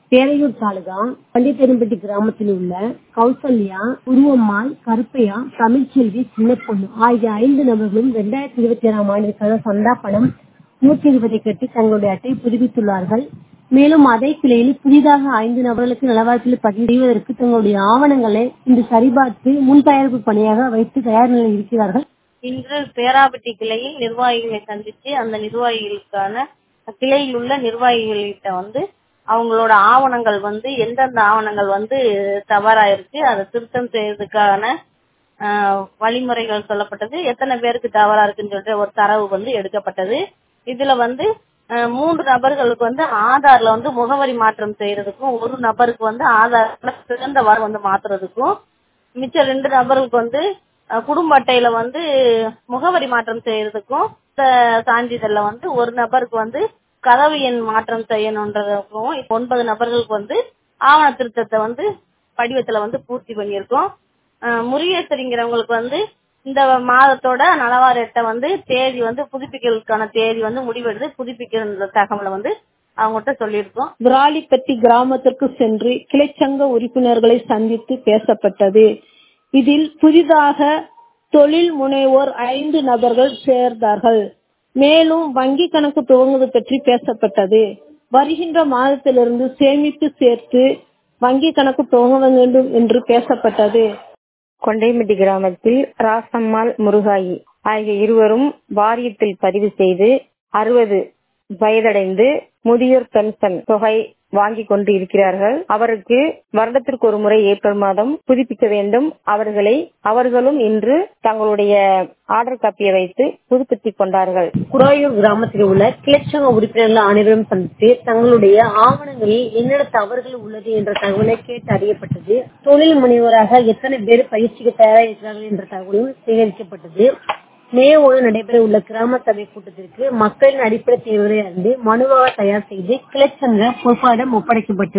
பேரையூர் தாலுகா பண்டித்தெரும்பட்டி கிராமத்தில் உள்ள கௌசல்யா உருவம்மாள் கருப்பையா தமிழ்ச்செல்வி சின்னப்பொண்ணு ஆகிய ஐந்து நபர்களும் இரண்டாயிரத்தி இருபத்தி ஏழாம் ஆண்டிற்கான சந்தா பணம் நூற்றி இருபதை கட்டி தங்களுடைய அட்டை புதுப்பித்துள்ளார்கள் மேலும் அதே கிளையில் புதிதாக ஐந்து நபர்களுக்கு நலவாழ்வில் பதிவு செய்வதற்கு தங்களுடைய ஆவணங்களை இன்று சரிபார்த்து முன் தயாரிப்பு பணியாக வைத்து தயார் நிலையில் இருக்கிறார்கள் இன்று பேராபட்டி கிளையில் நிர்வாகிகளை சந்திச்சு அந்த நிர்வாகிகளுக்கான கிளையில் உள்ள நிர்வாகிகள்கிட்ட வந்து அவங்களோட ஆவணங்கள் வந்து எந்தெந்த ஆவணங்கள் வந்து தவறா இருக்கு அதை திருத்தம் செய்யறதுக்கான ஆஹ், வழிமுறைகள் சொல்லப்பட்டது எத்தனை பேருக்கு தவறா இருக்குன்னு சொல்லிட்டு ஒரு தரவு வந்து எடுக்கப்பட்டது இதுல வந்து ஆஹ், மூன்று நபர்களுக்கு வந்து ஆதார்ல வந்து முகவரி மாற்றம் செய்யறதுக்கும் ஒரு நபருக்கு வந்து ஆதார்ல பிறந்த வாரம் வந்து மாத்துறதுக்கும் மிச்ச ரெண்டு நபர்களுக்கு வந்து அஹ், குடும்ப அட்டையில வந்து முகவரி மாற்றம் செய்யறதுக்கும் இந்த சான்றிதழ்ல வந்து ஒரு நபருக்கு வந்து கதவு எண் மாற்றம் செய்யணுன்றதுக்கும் இப்ப ஒன்பது நபர்களுக்கு வந்து ஆவண திருத்தத்தை வந்து படிவத்துல வந்து பூர்த்தி பண்ணியிருக்கோம் அஹ், முருகேஸ்வரிங்கிறவங்களுக்கு வந்து இந்த மாதத்தோட நலவாரி அட்டை வந்து தேதி வந்து புதுப்பிக்கிறதுக்கான தேதி வந்து முடிவெடுத்து புதுப்பிக்கிற தகவலை வந்து அவங்ககிட்ட சொல்லியிருக்கோம் விராலிப்பட்டி கிராமத்திற்கு சென்று கிளைச்சங்க உறுப்பினர்களை சந்தித்து பேசப்பட்டது இதில் புதிதாக தொழில் முனைவோர் ஐந்து நபர்கள் சேர்ந்தார்கள் மேலும் வங்கி கணக்கு துவங்குவது பற்றி பேசப்பட்டது வருகின்ற மாதத்திலிருந்து சேமிப்பு சேர்த்து வங்கி கணக்கு துவங்க வேண்டும் என்று பேசப்பட்டது கொண்டைமட்டி கிராமத்தில் ராசம்மாள் முருகாயி ஆகிய இருவரும் வாரியத்தில் பதிவு செய்து அறுபது வயதடைந்து முதியோர் பென்ஷன் தொகை வாங்கி கொண்டு இருக்கிறார்கள் அவருக்கு வருடத்திற்கு ஒரு முறை ஏப்ரல் மாதம் புதுப்பிக்க வேண்டும் அவர்களை அவர்களும் இன்று தங்களுடைய ஆர்டர் காப்பியை வைத்து புதுப்பித்துக் கொண்டார்கள் குராயூர் கிராமத்தில் உள்ள கிளச்சங்க உறுப்பினர்கள் அனைவரும் சந்தித்து தங்களுடைய ஆவணங்களில் என்னென்ன தவறுகள் உள்ளது என்ற தகவலை கேட்டு அறியப்பட்டது தொழில் முனைவோராக எத்தனை பேர் பயிற்சிக்கு தயாராக இருக்கிறார்கள் என்ற தகவலும் சேகரிக்கப்பட்டது மே ஒன்று நடைபெற உள்ள கிராம சபை கூட்டத்திற்கு மக்களின் அடிப்படை தேவைகளை அறிந்து மனுவாக தயார் செய்து கிளச்சங்க பொறுப்பாளரிடம் ஒப்படைக்கப்பட்டது